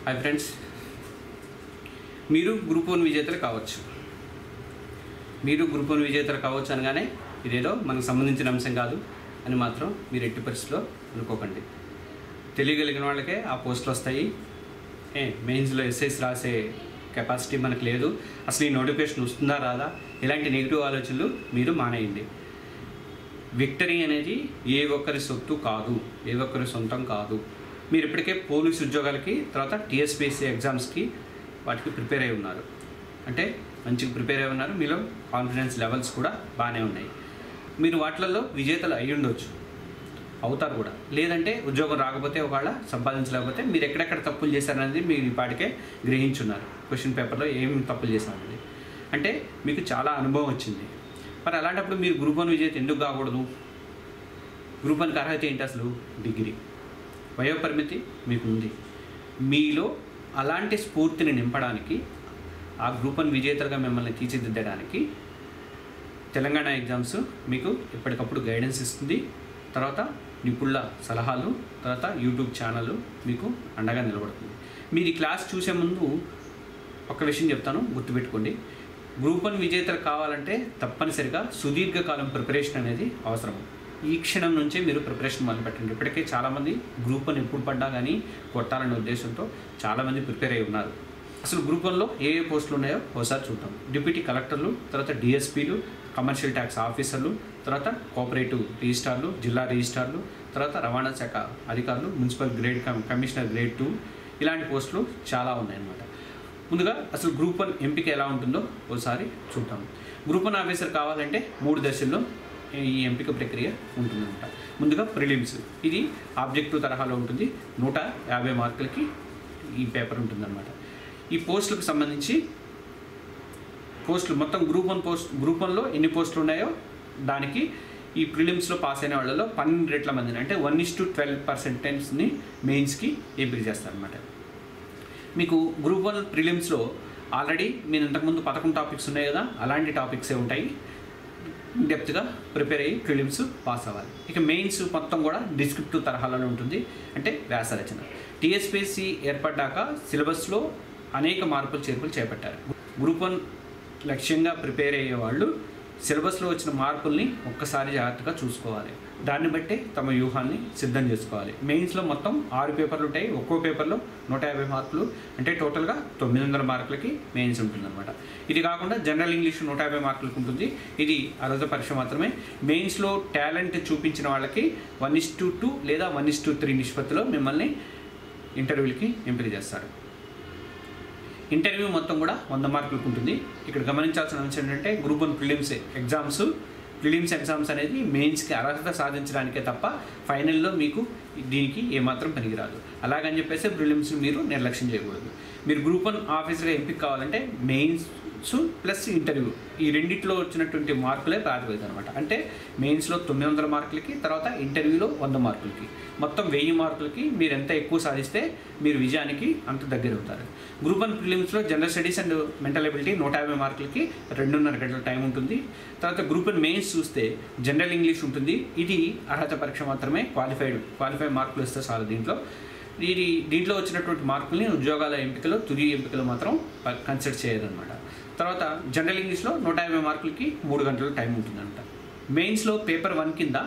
hi friends మీరు group one విజేతలు కావచ్చు మీరు గ్రూప్ వన్ విజేతలు కావచ్చు అనగానే ఇదేదో మనకు సంబంధించిన అంశం కాదు అని మాత్రం మీరు ఎట్టి పరిస్థితిలో అనుకోకండి తెలియగలిగిన వాళ్ళకే ఆ పోస్టులు వస్తాయి ఏ మెయిన్స్లో ఎస్ఐస్ రాసే కెపాసిటీ మనకు లేదు అసలు ఈ నోటిఫికేషన్ వస్తుందా రాదా ఇలాంటి నెగిటివ్ ఆలోచనలు మీరు మానేయండి విక్టరీ అనేది ఏ ఒక్కరి సొత్తు కాదు ఏ ఒక్కరి సొంతం కాదు మీరు ఇప్పటికే పోలీస్ ఉద్యోగాలకి తర్వాత టీఎస్పీఎస్సీ ఎగ్జామ్స్కి వాటికి ప్రిపేర్ అయి ఉన్నారు అంటే మంచిగా ప్రిపేర్ అయి ఉన్నారు మీలో కాన్ఫిడెన్స్ లెవెల్స్ కూడా బాగానే ఉన్నాయి మీరు వాటిలలో విజేతలు అయి ఉండొచ్చు అవుతారు కూడా లేదంటే ఉద్యోగం రాకపోతే ఒకవేళ సంపాదించలేకపోతే మీరు ఎక్కడెక్కడ తప్పులు చేశారనేది మీరు ఈ పాటికే గ్రహించున్నారు క్వశ్చన్ పేపర్లో ఏమేమి తప్పులు చేశారనేది అంటే మీకు చాలా అనుభవం వచ్చింది మరి అలాంటప్పుడు మీరు గ్రూప్ వన్ విజేత ఎందుకు కాకూడదు గ్రూప్ వన్కి అర్హత ఏంటి అసలు డిగ్రీ వయోపరిమితి మీకు ఉంది మీలో అలాంటి స్ఫూర్తిని నింపడానికి ఆ గ్రూప్ వన్ విజేతలుగా మిమ్మల్ని తీర్చిదిద్దడానికి తెలంగాణ ఎగ్జామ్స్ మీకు ఎప్పటికప్పుడు గైడెన్స్ ఇస్తుంది తర్వాత నిపుణుల సలహాలు తర్వాత యూట్యూబ్ ఛానల్ మీకు అండగా నిలబడుతుంది మీరు ఈ క్లాస్ చూసే ముందు ఒక విషయం చెప్తాను గుర్తుపెట్టుకోండి గ్రూప్ వన్ విజేతలు కావాలంటే తప్పనిసరిగా సుదీర్ఘకాలం ప్రిపరేషన్ అనేది అవసరం ఈ క్షణం నుంచే మీరు ప్రిపరేషన్ మొదలుపెట్టండి ఇప్పటికే చాలామంది గ్రూప్ వన్ ఎప్పుడు పడ్డా కానీ కొట్టాలనే ఉద్దేశంతో చాలామంది ప్రిపేర్ అయి ఉన్నారు అసలు గ్రూప్ వన్లో ఏ ఏ పోస్టులు ఉన్నాయో ఒకసారి చూద్దాం డిప్యూటీ కలెక్టర్లు తర్వాత డిఎస్పీలు కమర్షియల్ ట్యాక్స్ ఆఫీసర్లు తర్వాత కోఆపరేటివ్ రిజిస్టార్లు జిల్లా రిజిస్టార్లు తర్వాత రవాణా శాఖ అధికారులు municipal grade com- commissioner grade two ఇలాంటి పోస్టులు చాలా ఉన్నాయన్నమాట ముందుగా అసలు గ్రూప్ వన్ ఎంపిక ఎలా ఉంటుందో ఒకసారి చూద్దాం గ్రూప్ వన్ ఆఫీసర్ కావాలంటే మూడు దశల్లో ఈ ఎంపిక ప్రక్రియ ఉంటుందన్నమాట ముందుగా ప్రిలిమ్స్ ఇది ఆబ్జెక్టివ్ తరహాలో ఉంటుంది నూట యాభై మార్కులకి ఈ పేపర్ ఉంటుందన్నమాట ఈ పోస్టులకు సంబంధించి పోస్టులు మొత్తం గ్రూప్ వన్ పోస్ట్ గ్రూప్ వన్లో ఎన్ని పోస్టులు ఉన్నాయో దానికి ఈ ప్రిలిమ్స్లో పాస్ అయిన వాళ్ళలో పన్నెండు రెట్ల మందిని అంటే వన్ ఇస్ టు ట్వెల్వ్ పర్సెంటేజ్ని మెయిన్స్కి ఎంపిక చేస్తారనమాట మీకు గ్రూప్ వన్ ప్రిలిమ్స్లో ఆల్రెడీ మీరు ఇంతకుముందు పదకొండు టాపిక్స్ ఉన్నాయి కదా అలాంటి టాపిక్సే ఉంటాయి డెప్త్గా ప్రిపేర్ అయ్యి ప్రిలిమ్స్ పాస్ అవ్వాలి ఇక మెయిన్స్ మొత్తం కూడా డిస్క్రిప్టివ్ తరహాలోనే ఉంటుంది అంటే వ్యాసరచన టీఎస్పీఎస్సి ఏర్పడ్డాక సిలబస్లో అనేక మార్పులు చేర్పులు చేపట్టారు గ్రూప్ వన్ లక్ష్యంగా ప్రిపేర్ అయ్యే వాళ్ళు సిలబస్లో వచ్చిన మార్పుల్ని ఒక్కసారి జాగ్రత్తగా చూసుకోవాలి దాన్ని బట్టే తమ వ్యూహాన్ని సిద్ధం చేసుకోవాలి మెయిన్స్లో మొత్తం ఆరు పేపర్లు ఉంటాయి ఒక్కో పేపర్లో నూట యాభై మార్కులు అంటే టోటల్గా తొమ్మిది వందల మార్కులకి మెయిన్స్ ఉంటుందన్నమాట ఇది కాకుండా జనరల్ ఇంగ్లీష్ నూట యాభై మార్కులకు ఉంటుంది ఇది అర్హత పరీక్ష మాత్రమే మెయిన్స్లో టాలెంట్ చూపించిన వాళ్ళకి వన్ ఇస్ టు టూ లేదా వన్ ఇస్ టు త్రీ నిష్పత్తిలో మిమ్మల్ని ఇంటర్వ్యూలకి ఎంపిక చేస్తారు ఇంటర్వ్యూ మొత్తం కూడా వంద మార్కులకు ఉంటుంది ఇక్కడ గమనించాల్సిన అంశం ఏంటంటే group one prelims exams prelims exams అనేది మెయిన్స్కి అర్హత సాధించడానికే తప్ప ఫైనల్లో మీకు దీనికి ఏమాత్రం పనికిరాదు అలాగని చెప్పేసి ప్రిలిమ్స్ మీరు నిర్లక్ష్యం చేయకూడదు మీరు గ్రూప్ వన్ ఆఫీసర్గా ఎంపిక కావాలంటే మెయిన్స్ ప్లస్ ఇంటర్వ్యూ ఈ రెండిట్లో వచ్చినటువంటి మార్కులే ప్రాతిపదిక అనమాట అంటే మెయిన్స్లో తొమ్మిది వందల మార్కులకి తర్వాత ఇంటర్వ్యూలో వంద మార్కులకి మొత్తం వెయ్యి మార్కులకి మీరు ఎంత ఎక్కువ సాధిస్తే మీరు విజయానికి అంత దగ్గర అవుతారు గ్రూప్ వన్ ప్రిలిమ్స్లో general studies and mental ability నూట యాభై మార్కులకి రెండున్నర గంటల టైం ఉంటుంది తర్వాత గ్రూప్ వన్ మెయిన్స్ చూస్తే జనరల్ ఇంగ్లీష్ ఉంటుంది ఇది అర్హత పరీక్ష మాత్రమే క్వాలిఫైడ్ క్వాలిఫై మార్కులు ఇస్తే చాలు దీంట్లో ఇది దీంట్లో వచ్చినటువంటి మార్కుల్ని ఉద్యోగాల ఎంపికలో తుది ఎంపికలు మాత్రం కన్సిడర్ చేయదన్నమాట తర్వాత జనరల్ ఇంగ్లీష్లో నూట యాభై మార్కులకి మూడు గంటల టైం ఉంటుందంట మెయిన్స్లో పేపర్ వన్ కింద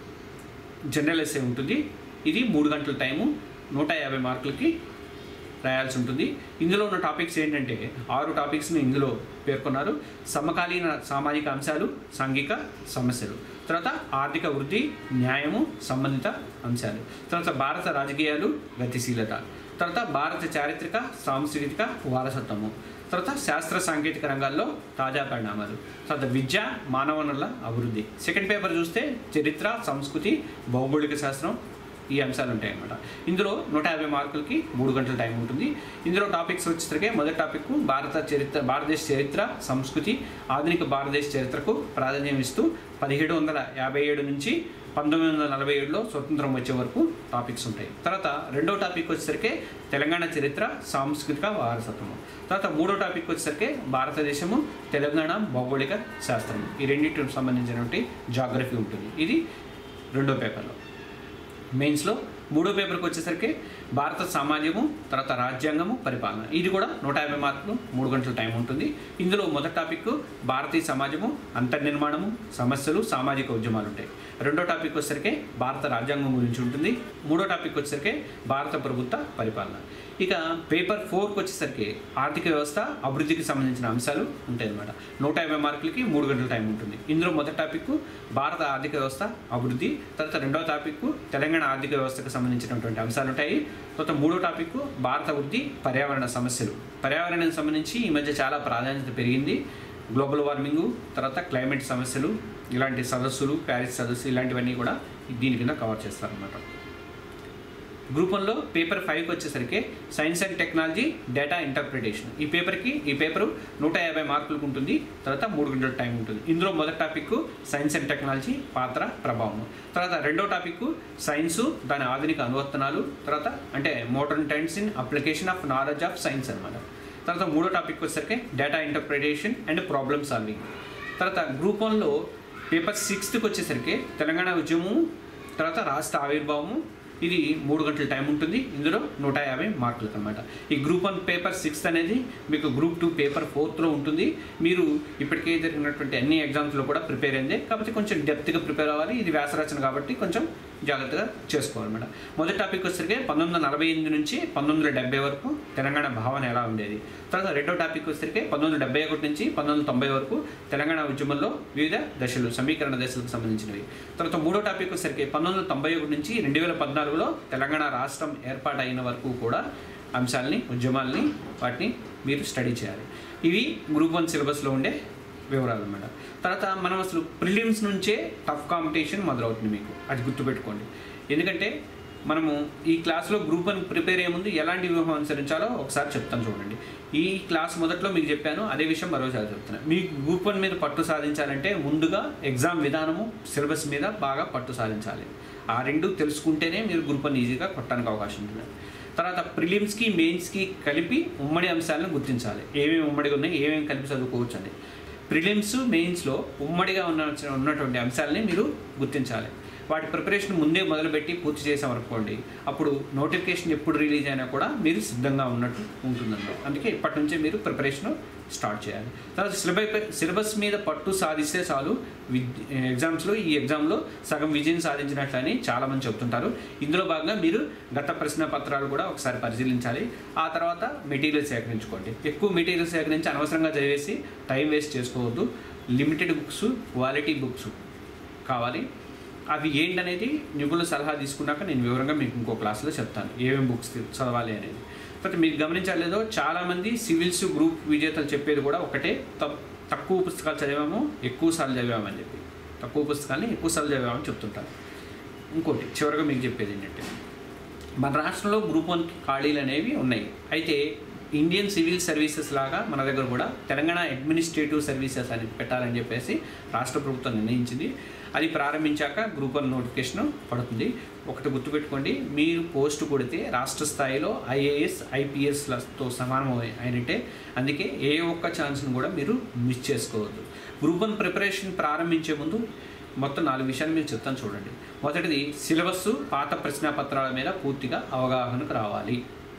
జనరల్ ఎస్ఏ ఉంటుంది ఇది మూడు గంటల టైము నూట యాభై మార్కులకి రాయాల్సి ఉంటుంది ఇందులో ఉన్న టాపిక్స్ ఏంటంటే ఆరు టాపిక్స్ని ఇందులో పేర్కొన్నారు సమకాలీన సామాజిక అంశాలు సాంఘిక సమస్యలు తర్వాత ఆర్థిక వృద్ధి న్యాయము సంబంధిత అంశాలు తర్వాత భారత రాజకీయాలు గతిశీలత తర్వాత భారత చారిత్రక సాంస్కృతిక వారసత్వము తర్వాత శాస్త్ర సాంకేతిక రంగాల్లో తాజా పరిణామాలు తర్వాత విద్య మానవ వనరుల అభివృద్ధి సెకండ్ పేపర్ చూస్తే చరిత్ర సంస్కృతి భౌగోళిక శాస్త్రం ఈ అంశాలు ఉంటాయి అన్నమాట ఇందులో నూట యాభై మార్కులకి మూడు గంటల టైం ఉంటుంది ఇందులో టాపిక్స్ వచ్చేసరికి మొదటి టాపిక్ భారత చరిత్ర భారతదేశ చరిత్ర సంస్కృతి ఆధునిక భారతదేశ చరిత్రకు ప్రాధాన్యం ఇస్తూ పదిహేడు వందల యాభై ఏడు నుంచి పంతొమ్మిది వందల నలభై ఏడులో స్వతంత్రం వచ్చే వరకు టాపిక్స్ ఉంటాయి తర్వాత రెండో టాపిక్ వచ్చేసరికి తెలంగాణ చరిత్ర సాంస్కృతిక వారసత్వము తర్వాత మూడో టాపిక్ వచ్చేసరికి భారతదేశము తెలంగాణ భౌగోళిక శాస్త్రం ఈ రెండింటికి సంబంధించినటువంటి జాగ్రఫీ ఉంటుంది ఇది రెండో పేపర్లో మెయిన్స్లో మూడో పేపర్కి వచ్చేసరికి భారత సమాజము తర్వాత రాజ్యాంగము పరిపాలన ఇది కూడా నూట యాభై మార్కులు మూడు గంటల టైం ఉంటుంది ఇందులో మొదటి టాపిక్ భారతీయ సమాజము అంతర్నిర్మాణము సమస్యలు సామాజిక ఉద్యమాలు ఉంటాయి రెండో టాపిక్ వచ్చేసరికి భారత రాజ్యాంగం గురించి ఉంటుంది మూడో టాపిక్ వచ్చేసరికి భారత ప్రభుత్వ పరిపాలన ఇక పేపర్ ఫోర్కి వచ్చేసరికి ఆర్థిక వ్యవస్థ అభివృద్ధికి సంబంధించిన అంశాలు ఉంటాయి అన్నమాట నూట యాభై మార్కులకి మూడు గంటల టైం ఉంటుంది ఇందులో మొదటి టాపిక్ భారత ఆర్థిక వ్యవస్థ అభివృద్ధి తర్వాత రెండవ టాపిక్ తెలంగాణ ఆర్థిక వ్యవస్థకు సంబంధించినటువంటి అంశాలు ఉంటాయి తర్వాత మూడో టాపిక్ భారత వృద్ధి పర్యావరణ సమస్యలు పర్యావరణానికి సంబంధించి ఈ మధ్య చాలా ప్రాధాన్యత పెరిగింది గ్లోబల్ వార్మింగ్ తర్వాత క్లైమేట్ సమస్యలు ఇలాంటి సదస్సులు ప్యారిస్ సదస్సు ఇలాంటివన్నీ కూడా దీని కింద కవర్ చేస్తారన్నమాట గ్రూప్ వన్లో పేపర్ ఫైవ్కి వచ్చేసరికి science and technology data interpretation ఈ పేపర్కి ఈ పేపరు నూట యాభై మార్కులకు ఉంటుంది తర్వాత మూడు గంటల టైం ఉంటుంది ఇందులో మొదటి టాపిక్ సైన్స్ అండ్ టెక్నాలజీ పాత్ర ప్రభావం తర్వాత రెండో టాపిక్ సైన్సు దాని ఆధునిక అనువర్తనాలు తర్వాత అంటే modern trends in application of knowledge of science అనమాట తర్వాత మూడో టాపిక్ వచ్చేసరికి data interpretation and problem solving తర్వాత గ్రూప్ వన్లో పేపర్ సిక్స్త్కి వచ్చేసరికి తెలంగాణ ఉద్యమము తర్వాత రాష్ట్ర ఆవిర్భావము ఇది మూడు గంటల టైం ఉంటుంది ఇందులో నూట యాభై మార్కులకు అనమాట ఈ గ్రూప్ వన్ పేపర్ సిక్స్త్ అనేది మీకు గ్రూప్ టూ పేపర్ ఫోర్త్లో ఉంటుంది మీరు ఇప్పటికే జరిగినటువంటి అన్ని ఎగ్జామ్స్లో కూడా ప్రిపేర్ అయింది కాకపోతే కొంచెం డెప్త్గా ప్రిపేర్ అవ్వాలి ఇది వ్యాసరచన కాబట్టి కొంచెం జాగ్రత్తగా చేసుకోవాలన్నమాట మొదటి టాపిక్ వచ్చేసరికి పంతొమ్మిది వందల నలభై ఎనిమిది నుంచి పంతొమ్మిది వందల డెబ్బై వరకు తెలంగాణ భావన ఎలా ఉండేది తర్వాత రెండో టాపిక్ వచ్చేసరికి పంతొమ్మిది వందల డెబ్బై ఒకటి నుంచి పంతొమ్మిది వందల తొంభై వరకు తెలంగాణ ఉద్యమంలో వివిధ దశలు సమీకరణ దశలకు సంబంధించినవి తర్వాత మూడో టాపిక్ వచ్చేసరికి పంతొమ్మిది వందల తొంభై ఒకటి నుంచి రెండు వేల పద్నాలుగులో తెలంగాణ రాష్ట్రం ఏర్పాటైన వరకు కూడా అంశాలని ఉద్యమాలని వాటిని మీరు స్టడీ చేయాలి ఇవి గ్రూప్ వన్ సిలబస్లో ఉండే వివరాలు అన్నమాట తర్వాత మనం అసలు ప్రిలిమ్స్ నుంచే టఫ్ కాంపిటీషన్ మొదలవుతుంది మీకు అది గుర్తుపెట్టుకోండి ఎందుకంటే మనము ఈ క్లాస్లో గ్రూప్ వన్ ప్రిపేర్ అయ్యే ముందు ఎలాంటి వ్యూహం అనుసరించాలో ఒకసారి చెప్తాను చూడండి ఈ క్లాస్ మొదట్లో మీకు చెప్పాను అదే విషయం మరోసారి చెప్తున్నాను మీ గ్రూప్ వన్ మీద పట్టు సాధించాలంటే ముందుగా ఎగ్జామ్ విధానము సిలబస్ మీద బాగా పట్టు సాధించాలి ఆ రెండు తెలుసుకుంటేనే మీరు గ్రూప్ వన్ ఈజీగా కొట్టడానికి అవకాశం ఉంటుంది తర్వాత ప్రిలిమ్స్కి మెయిన్స్కి కలిపి ఉమ్మడి అంశాలను గుర్తించాలి ఏమేమి ఉమ్మడిగా ఉన్నాయి ఏమేమి కలిపి చదువుకోవచ్చు అని ప్రిలిమ్స్ మెయిన్స్లో ఉమ్మడిగా ఉన్న ఉన్నటువంటి అంశాలని మీరు గుర్తించాలి వాటి ప్రిపరేషన్ ముందే మొదలుపెట్టి పూర్తి చేసామనుకోండి అప్పుడు నోటిఫికేషన్ ఎప్పుడు రిలీజ్ అయినా కూడా మీరు సిద్ధంగా ఉన్నట్టు ఉంటుందన్నమాట అందుకే ఇప్పటి నుంచే మీరు ప్రిపరేషన్ స్టార్ట్ చేయాలి తర్వాత సిలబస్ సిలబస్ మీద పట్టు సాధిస్తే చాలు విద్ ఎగ్జామ్స్లో ఈ ఎగ్జామ్లో సగం విజయం సాధించినట్లని చాలామంది చెప్తుంటారు ఇందులో భాగంగా మీరు గత ప్రశ్న పత్రాలు కూడా ఒకసారి పరిశీలించాలి ఆ తర్వాత మెటీరియల్ సేకరించుకోండి ఎక్కువ మెటీరియల్ సేకరించి అనవసరంగా చదివేసి టైం వేస్ట్ చేసుకోవద్దు లిమిటెడ్ బుక్స్ క్వాలిటీ బుక్స్ కావాలి అవి ఏంటనేది నిపుణుల సలహా తీసుకున్నాక నేను వివరంగా మీకు ఇంకో క్లాస్లో చెప్తాను ఏమేమి బుక్స్ చదవాలి అనేది తర్వాత మీరు గమనించాలి లేదో చాలామంది సివిల్స్ గ్రూప్ విజేతలు చెప్పేది కూడా ఒకటే తప్- తక్కువ పుస్తకాలు చదివాము ఎక్కువ సార్లు చదివామని చెప్పి తక్కువ పుస్తకాన్ని ఎక్కువ సార్లు చదివామని చెప్తుంటారు ఇంకోటి చివరిగా మీకు చెప్పేది ఏంటంటే మన రాష్ట్రంలో గ్రూప్ వన్ ఖాళీలు అనేవి ఉన్నాయి అయితే ఇండియన్ సివిల్ సర్వీసెస్ లాగా మన దగ్గర కూడా తెలంగాణ అడ్మినిస్ట్రేటివ్ సర్వీసెస్ అని పెట్టాలని చెప్పేసి రాష్ట్ర ప్రభుత్వం నిర్ణయించింది అది ప్రారంభించాక గ్రూప్ వన్ నోటిఫికేషన్ పడుతుంది ఒకటి గుర్తుపెట్టుకోండి మీరు పోస్ట్ కొడితే రాష్ట్ర స్థాయిలో ఐఏఎస్ ఐపీఎస్లతో సమానం అయినట్టే అందుకే ఏ ఒక్క ఛాన్స్ను కూడా మీరు మిస్ చేసుకోవద్దు గ్రూప్ వన్ ప్రిపరేషన్ ప్రారంభించే ముందు మొత్తం నాలుగు విషయాలు మీరు చెప్తాను చూడండి మొదటిది సిలబస్ పాత ప్రశ్నాపత్రాల మీద పూర్తిగా అవగాహనకు రావాలి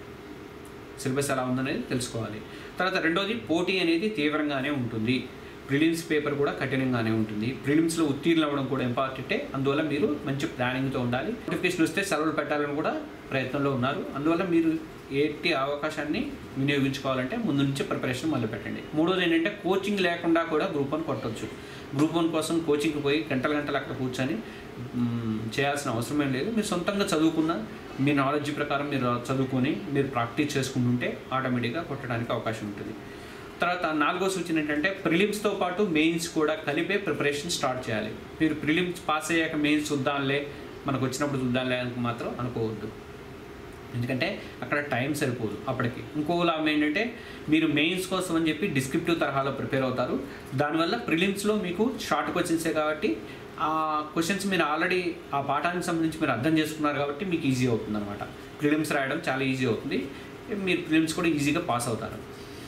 సిలబస్ ఎలా ఉందనేది తెలుసుకోవాలి తర్వాత రెండోది పోటీ అనేది తీవ్రంగానే ఉంటుంది ప్రిలిమ్స్ పేపర్ కూడా కఠినంగానే ఉంటుంది ప్రిలిమ్స్లో ఉత్తీర్ణులు అవ్వడం కూడా ఇంపార్టెంటే అందువల్ల మీరు మంచి ప్లానింగ్తో ఉండాలి నోటిఫికేషన్ వస్తే సెలవులు పెట్టాలని కూడా ప్రయత్నంలో ఉన్నారు అందువల్ల మీరు ఎట్టి అవకాశాన్ని వినియోగించుకోవాలంటే ముందు నుంచి ప్రిపరేషన్ మొదలు పెట్టండి మూడోది ఏంటంటే కోచింగ్ లేకుండా కూడా గ్రూప్ వన్ కొట్టవచ్చు గ్రూప్ వన్ కోసం కోచింగ్కి పోయి గంటల గంటలు అక్కడ కూర్చొని మ్, చేయాల్సిన అవసరమేం లేదు మీరు సొంతంగా చదువుకున్న మీ నాలెడ్జ్ ప్రకారం మీరు చదువుకొని మీరు ప్రాక్టీస్ చేసుకుంటుంటే ఆటోమేటిక్గా కొట్టడానికి అవకాశం ఉంటుంది తర్వాత నాలుగో సూచన ఏంటంటే ప్రిలిమ్స్తో పాటు మెయిన్స్ కూడా కలిపే ప్రిపరేషన్ స్టార్ట్ చేయాలి మీరు ప్రిలిమ్స్ పాస్ అయ్యాక మెయిన్స్ చూద్దాంలే మనకు వచ్చినప్పుడు చూద్దాంలే అని మాత్రం అనుకోవద్దు ఎందుకంటే అక్కడ టైం సరిపోదు అప్పటికి ఇంకో లాభం ఏంటంటే మీరు మెయిన్స్ కోసం అని చెప్పి డిస్క్రిప్టివ్ తరహాలో ప్రిపేర్ అవుతారు దానివల్ల ప్రిలిమ్స్లో మీకు షార్ట్ క్వశ్చన్సే కాబట్టి ఆ క్వశ్చన్స్ మీరు ఆల్రెడీ ఆ పాఠానికి సంబంధించి మీరు అర్థం చేసుకున్నారు కాబట్టి మీకు ఈజీ అవుతుంది అనమాట ప్రిలిమ్స్ రాయడం చాలా ఈజీ అవుతుంది మీరు ప్రిలిమ్స్ కూడా ఈజీగా పాస్ అవుతారు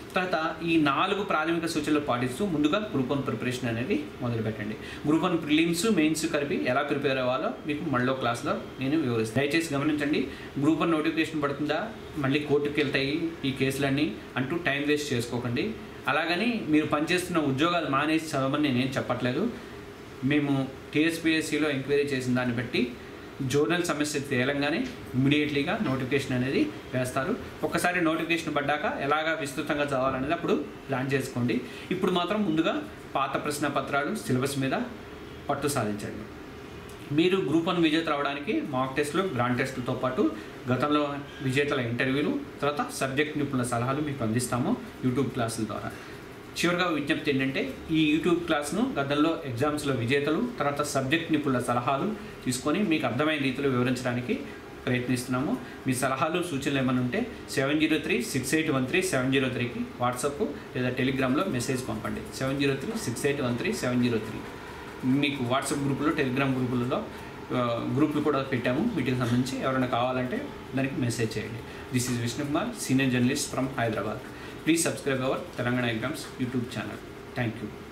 తర్వాత ఈ నాలుగు ప్రాథమిక సూచనలు పాటిస్తూ ముందుగా గ్రూప్ వన్ ప్రిపరేషన్ అనేది మొదలు పెట్టండి గ్రూప్ వన్ ప్రిలిమ్స్ మెయిన్స్ కలిపి ఎలా ప్రిపేర్ అవ్వాలో మీకు మళ్ళీ క్లాస్లో నేను వివరిస్తాను దయచేసి గమనించండి గ్రూప్ వన్ నోటిఫికేషన్ పడుతుందా మళ్ళీ కోర్టుకు వెళ్తాయి ఈ కేసులన్నీ అంటూ టైం వేస్ట్ చేసుకోకండి అలాగని మీరు పనిచేస్తున్న ఉద్యోగాలు మానేసి చదవమని నేనేం చెప్పట్లేదు మేము టీఎస్పీఎస్సిలో ఎంక్వైరీ చేసిన దాన్ని బట్టి జోనల్ సమస్య తేలంగానే ఇమీడియట్లీగా నోటిఫికేషన్ అనేది వేస్తారు ఒకసారి నోటిఫికేషన్ పడ్డాక ఎలాగా విస్తృతంగా చదవాలనేది అప్పుడు ప్లాన్ చేసుకోండి ఇప్పుడు మాత్రం ముందుగా పాత ప్రశ్న పత్రాలు సిలబస్ మీద పట్టు సాధించండి మీరు గ్రూప్ వన్ విజేత రావడానికి మాక్ టెస్ట్లు గ్రాండ్ టెస్టులతో పాటు గతంలో విజేతల ఇంటర్వ్యూలు తర్వాత సబ్జెక్ట్ నిపుణుల సలహాలు మీకు అందిస్తాము యూట్యూబ్ క్లాసుల ద్వారా చివరిగా విజ్ఞప్తి ఏంటంటే ఈ యూట్యూబ్ క్లాస్ను గతంలో ఎగ్జామ్స్లో విజేతలు తర్వాత సబ్జెక్ట్ నిపుణుల సలహాలు తీసుకొని మీకు అర్థమైన రీతిలో వివరించడానికి ప్రయత్నిస్తున్నాము మీ సలహాలు సూచనలు ఏమైనా ఉంటే seven zero three six eight one three seven zero త్రీకి వాట్సాప్ లేదా టెలిగ్రామ్లో మెసేజ్ పంపండి seven zero three six eight one three seven zero three మీకు వాట్సాప్ గ్రూపులో టెలిగ్రామ్ గ్రూపులలో ఆ, గ్రూపులు కూడా పెట్టాము వీటికి సంబంధించి ఎవరైనా కావాలంటే దానికి మెసేజ్ చేయండి this is Vishnu Kumar senior journalist from Hyderabad please subscribe our Telangana exams YouTube channel thank you